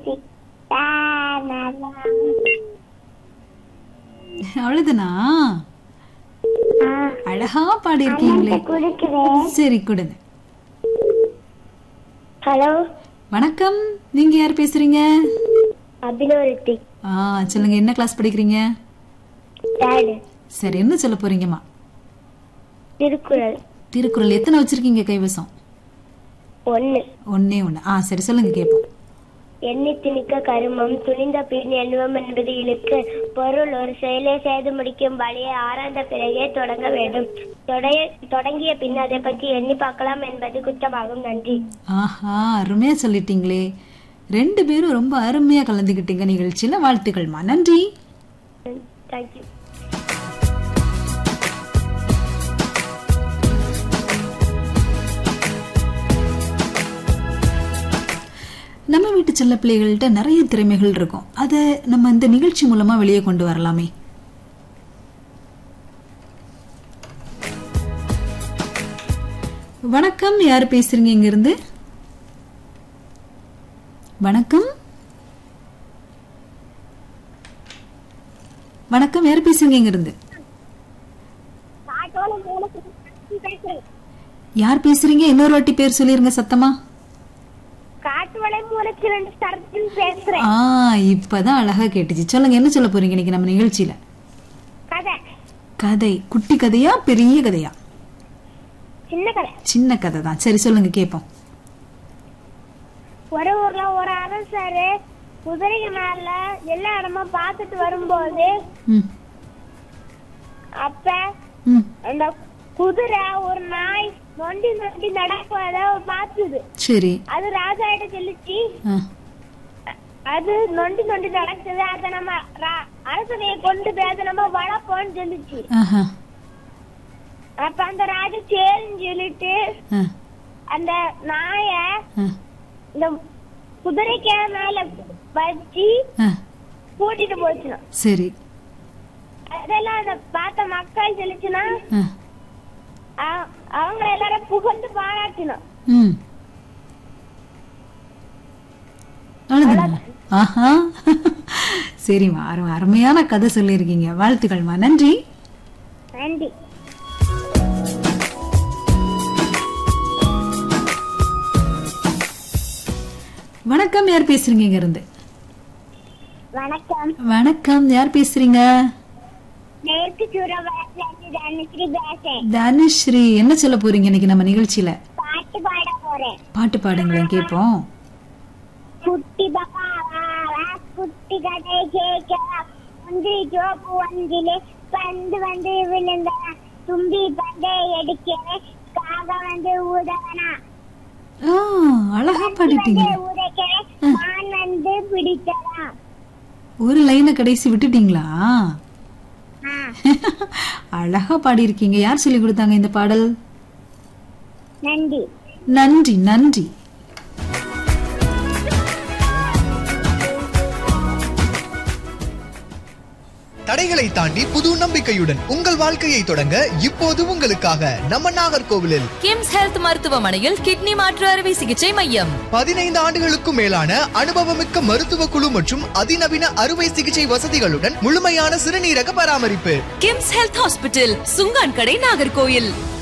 அவ்வளவுதானா அழகா பாடியிருக்கீங்களே கொடுக்கிறேன் சரி கொடுங்க ஹலோ வணக்கம் நீங்க யார் பேசுறீங்க அபினோரித்தி ஆ சொல்லுங்க என்ன கிளாஸ் படிக்கிறீங்க டேடு சரி என்ன சொல்ல போறீங்கம்மா திருக்குறள் திருக்குறள் எத்தனை வச்சிருக்கீங்க கைவசம் ஒன்னு ஒன்னே ஒண்ணு ஆ சரி சொல்லுங்க கேப்போம் எண்ணி திணிக்க கருமம் துணிந்த பின் எண்ணுவம் என்பது இழுக்கு பொருள் ஒரு செயலை செய்து முடிக்கும் வழியை ஆராய்ந்த பிறகே தொடங்க வேண்டும் தொடைய- தொடங்கிய பின் அதை பற்றி எண்ணி பார்க்கலாம் என்பது குற்றமாகும் நன்றி ஆஹா அருமையா சொல்லிட்டீங்களே ரெண்டு பேரும் ரொம்ப அருமையா கலந்துக்கிட்டீங்க நிகழ்ச்சியில வாழ்த்துக்கள்மா நன்றி தேங்க்யூ நம்ம வீட்டு செல்ல பிள்ளைகள்கிட்ட நிறைய திறமைகள் இருக்கும் அதை நம்ம இந்த நிகழ்ச்சி மூலமா வெளியே கொண்டு வரலாமே வணக்கம் யார் பேசுறீங்க இங்க இருந்து வணக்கம் வணக்கம் யார் பேசுறீங்க இங்க இருந்து யார் பேசுறீங்க இன்னொரு வாட்டி பேர் சொல்லிருங்க சத்தமா காட்டுவளை மூலச்சு ரெண்டு தரத்தில் பேசுறேன் ஆ இப்பதான் அழகா கேட்டுச்சு சொல்லுங்க என்ன சொல்ல போறீங்க இன்னைக்கு நம்ம நிகழ்ச்சியில கதை கதை குட்டி கதையா பெரிய கதையா சின்ன கதை சின்ன கதை தான் சரி சொல்லுங்க கேப்போம் ஒரு ஊர்ல ஒரு அரசர் குதிரைக்கு மேல எல்லா இடமும் பார்த்துட்டு வரும்போது ம் அப்ப ம் அந்த குதிரை ஒரு நாய் நொண்டி நொண்டி நடப்பத பார்த்தது சரி அது ராஜா கிட்ட சொல்லிச்சு ஆ, அது நொண்டி நொண்டி நடக்குது அத நம்ம ரா- அரசனைய கொண்டு போய் அதை நம்ம வளர்ப்போம்னு சொல்லிச்சு ஆஹா, அப்ப அந்த ராஜா சரின்னு சொல்லிட்டு ஆ, அந்த நாய ஆ, இந்த குதிரைக்கு மேல வச்சு ஆ, கூட்டிட்டு போச்சுனா சரி அதெல்லாம் அந்த பார்த்த மக்கள் சொல்லிச்சுன்னா ஆ, அ- அவங்க எல்லாரும் புகழ்ந்து பாராட்டணும் ம் அவ்வளவுதானா? ஆஹா சரிம்மா அரு- அருமையான கதை சொல்லியிருக்கீங்க வாழ்த்துக்கள்மா நன்றி நன்றி வணக்கம் யார் பேசுறீங்க இங்க இருந்து வணக்கம் வணக்கம் யார் பேசுறீங்க மேற்கு சூரவளத்துல இருந்து தனுஸ்ரீ பேசுறேன் தனுஸ்ரீ என்ன சொல்ல போறீங்க இன்னைக்கு நம்ம நிகழ்ச்சியில பாட்டு பாட போறேன் பாட்டு பாடுங்களேன் கேட்போம் குட்டி பாப்பா வா, வா, குட்டி கதை கேட்கலாம் முந்திரி சோப்பு ஒன்றிலே பந்து வந்து விழுந்த தும்பி பந்தை எடுக்கிறேன் காக வந்து ஊதவனா ஆ, அழகா பாடிட்டீங்க வந்து உதைக்கிறேன் மான் வந்து பிடித்ததா ஒரு லைனை கடைசி விட்டுட்டீங்களா ஆ, அழகா பாடியிருக்கீங்க யார் சொல்லி கொடுத்தாங்க இந்த பாடல் நன்றி நன்றி நன்றி தடைகளை தாண்டி புது நம்பிக்கையுடன் உங்கள் வாழ்க்கையை தொடங்க இப்போது உங்களுக்காக நம்ம நாகர்கோவிலில் கிம்ஸ் ஹெல்த் மருத்துவமனையில் கிட்னி மாற்று அறுவை சிகிச்சை மையம் பதினைந்து ஆண்டுகளுக்கும் மேலான அனுபவமிக்க மருத்துவ குழு மற்றும் அதிநவீன அறுவை சிகிச்சை வசதிகளுடன் முழுமையான சிறுநீரக பராமரிப்பு கிம்ஸ் ஹெல்த் ஹாஸ்பிட்டல் சுங்கான் கடை நாகர்கோயில்